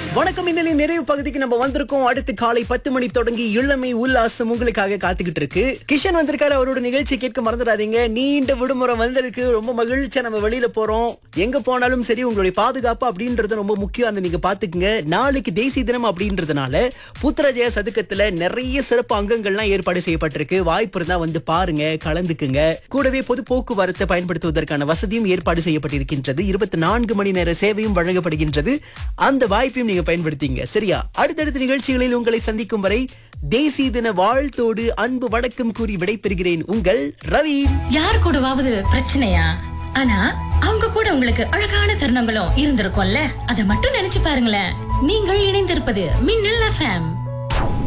வணக்கம் இன்னலின் நிறைவு பகுதிக்கு நம்ம வந்திருக்கோம் அடுத்து காலை பத்து மணி தொடங்கி இளமை உல்லாசம் உங்களுக்காக காத்துக்கிட்டு இருக்கு கிஷன் வந்திருக்காரு அவரோட நிகழ்ச்சி கேட்க மறந்துடாதீங்க நீண்ட விடுமுறை வந்திருக்கு ரொம்ப மகிழ்ச்சியா நம்ம வெளியில போறோம் எங்க போனாலும் சரி உங்களுடைய பாதுகாப்பு அப்படின்றது ரொம்ப முக்கியம் அந்த நீங்க பாத்துக்குங்க நாளைக்கு தேசிய தினம் அப்படின்றதுனால புத்திரஜய சதுக்கத்துல நிறைய சிறப்பு அங்கங்கள்லாம் ஏற்பாடு செய்யப்பட்டிருக்கு வாய்ப்பு இருந்தா வந்து பாருங்க கலந்துக்குங்க கூடவே பொது போக்குவரத்தை பயன்படுத்துவதற்கான வசதியும் ஏற்பாடு செய்யப்பட்டிருக்கின்றது இருபத்தி நான்கு மணி நேர சேவையும் வழங்கப்படுகின்றது அந்த வாய்ப்பையும் நீங்க பயன்படுத்திங்க சரியா அடுத்தடுத்த நிகழ்ச்சிகளில் உங்களை சந்திக்கும் வரை தேசிய தின வாழ்த்தோடு அன்பு வணக்கம் கூறி விடைபெறுகிறேன் உங்கள் ரவி யார் கூடவாவது பிரச்சனையா ஆனா அவங்க கூட உங்களுக்கு அழகான தருணங்களும் இருந்திருக்கும்ல அதை மட்டும் நினைச்சு பாருங்களேன் நீங்கள் இணைந்திருப்பது மின்னல் எஃப்எம்